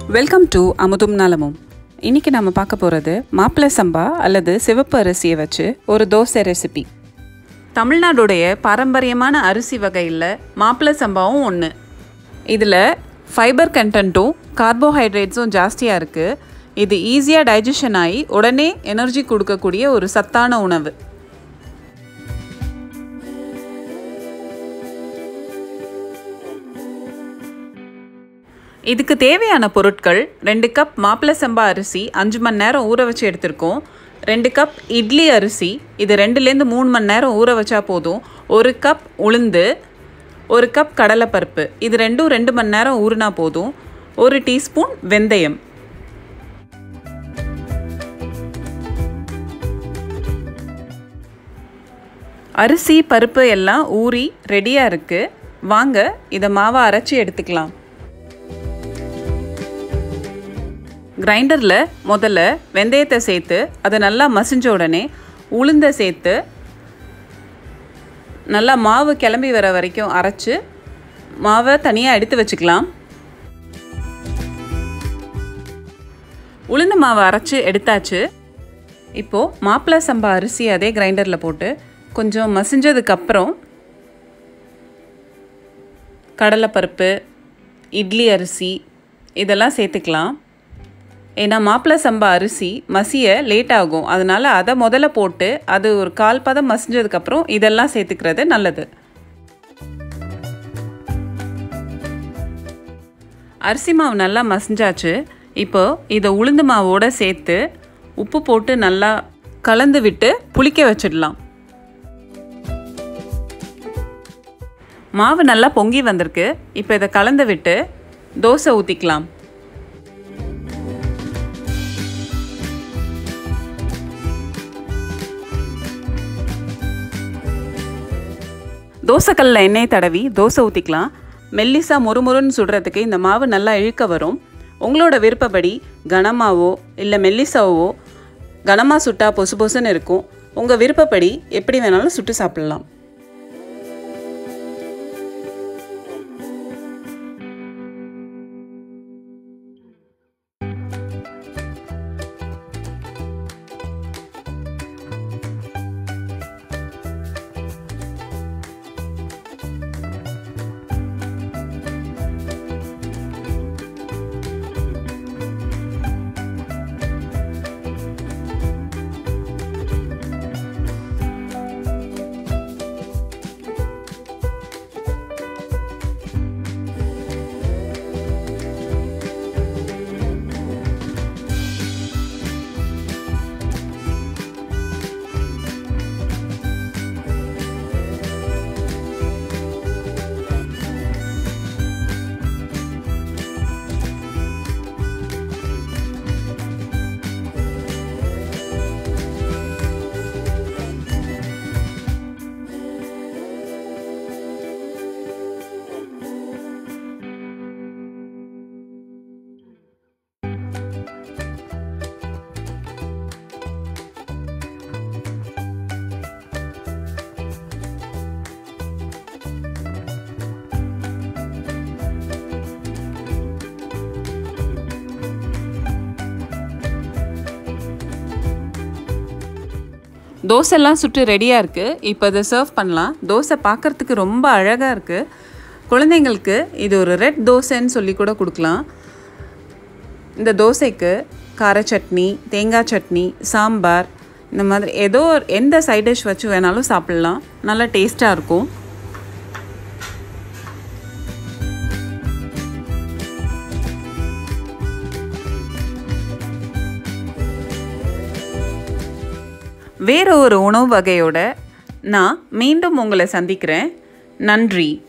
welcome to அமுதும் நலமும் இன்னைக்கு நம்ம பார்க்க போகிறது மாப்பிள்ளை சம்பா அல்லது சிவப்பு அரிசியை வச்சு ஒரு தோசை ரெசிபி தமிழ்நாடுடைய பாரம்பரியமான அரிசி வகையில் மாப்பிள்ளை சம்பாவும் ஒன்று இதில் ஃபைபர் கண்டென்ட்டும் கார்போஹைட்ரேட்ஸும் ஜாஸ்தியாக இருக்குது இது ஈஸியாக டைஜஷன் ஆகி உடனே எனர்ஜி கொடுக்கக்கூடிய ஒரு சத்தான உணவு இதுக்கு தேவையான பொருட்கள் ரெண்டு கப் மாப்பிள்ளை சம்பா அரிசி அஞ்சு மணி நேரம் ஊற வச்சு எடுத்திருக்கோம் ரெண்டு கப் இட்லி அரிசி இது ரெண்டுலேருந்து மூணு மணி நேரம் ஊற வச்சா போதும் ஒரு கப் உளுந்து ஒரு கப் கடலைப்பருப்பு இது ரெண்டும் ரெண்டு மணி நேரம் ஊறினா போதும் ஒரு டீஸ்பூன் வெந்தயம் அரிசி பருப்பு எல்லாம் ஊறி ரெடியாக இருக்குது வாங்க இதை மாவை அரைச்சி எடுத்துக்கலாம் கிரைண்டரில் முதல்ல வெந்தயத்தை சேர்த்து அதை நல்லா மசிஞ்ச உடனே உளுந்தை சேர்த்து நல்லா மாவு கிளம்பி வர வரைக்கும் அரைச்சி மாவை தனியாக எடுத்து வச்சுக்கலாம் உளுந்து மாவை அரைச்சி எடுத்தாச்சு இப்போது மாப்பிள்ளை சம்பா அரிசி அதே கிரைண்டரில் போட்டு கொஞ்சம் மசிஞ்சதுக்கப்புறம் கடலைப்பருப்பு இட்லி அரிசி இதெல்லாம் சேர்த்துக்கலாம் ஏன்னா மாப்பிள்ளை சம்பா அரிசி மசிய லேட் ஆகும் அதனால் அதை முதல்ல போட்டு அது ஒரு கால் பதம் மசிஞ்சதுக்கப்புறம் இதெல்லாம் சேர்த்துக்கிறது நல்லது அரிசி மாவு நல்லா மசிஞ்சாச்சு இப்போ இதை உளுந்து மாவோடு சேர்த்து உப்பு போட்டு நல்லா கலந்து விட்டு புளிக்க வச்சிடலாம் மாவு நல்லா பொங்கி வந்திருக்கு இப்போ இதை கலந்து விட்டு தோசை ஊற்றிக்கலாம் தோசைக்கல்லில் எண்ணெய் தடவி தோசை ஊற்றிக்கலாம் மெல்லிசா முறுமுறுன்னு சுடுறதுக்கு இந்த மாவு நல்லா இழுக்க வரும் உங்களோட விருப்பப்படி கனமாவோ இல்லை மெல்லிசாவோ கனமாக சுட்டா பொசு பொசுன்னு இருக்கும் உங்கள் விருப்பப்படி எப்படி வேணாலும் சுட்டு சாப்பிட்லாம் தோசைலாம் சுட்டு ரெடியாக இருக்குது இப்போ இதை சர்வ் பண்ணலாம் தோசை பார்க்குறதுக்கு ரொம்ப அழகாக இருக்குது குழந்தைங்களுக்கு இது ஒரு ரெட் தோசைன்னு சொல்லி கூட கொடுக்கலாம் இந்த தோசைக்கு கார சட்னி தேங்காய் சட்னி சாம்பார் இந்த மாதிரி ஏதோ எந்த சைட் டிஷ் வச்சு வேணாலும் சாப்பிட்லாம் நல்லா டேஸ்ட்டாக இருக்கும் வேறு ஒரு உணவு வகையோட நான் மீண்டும் உங்களை சந்திக்கிறேன் நன்றி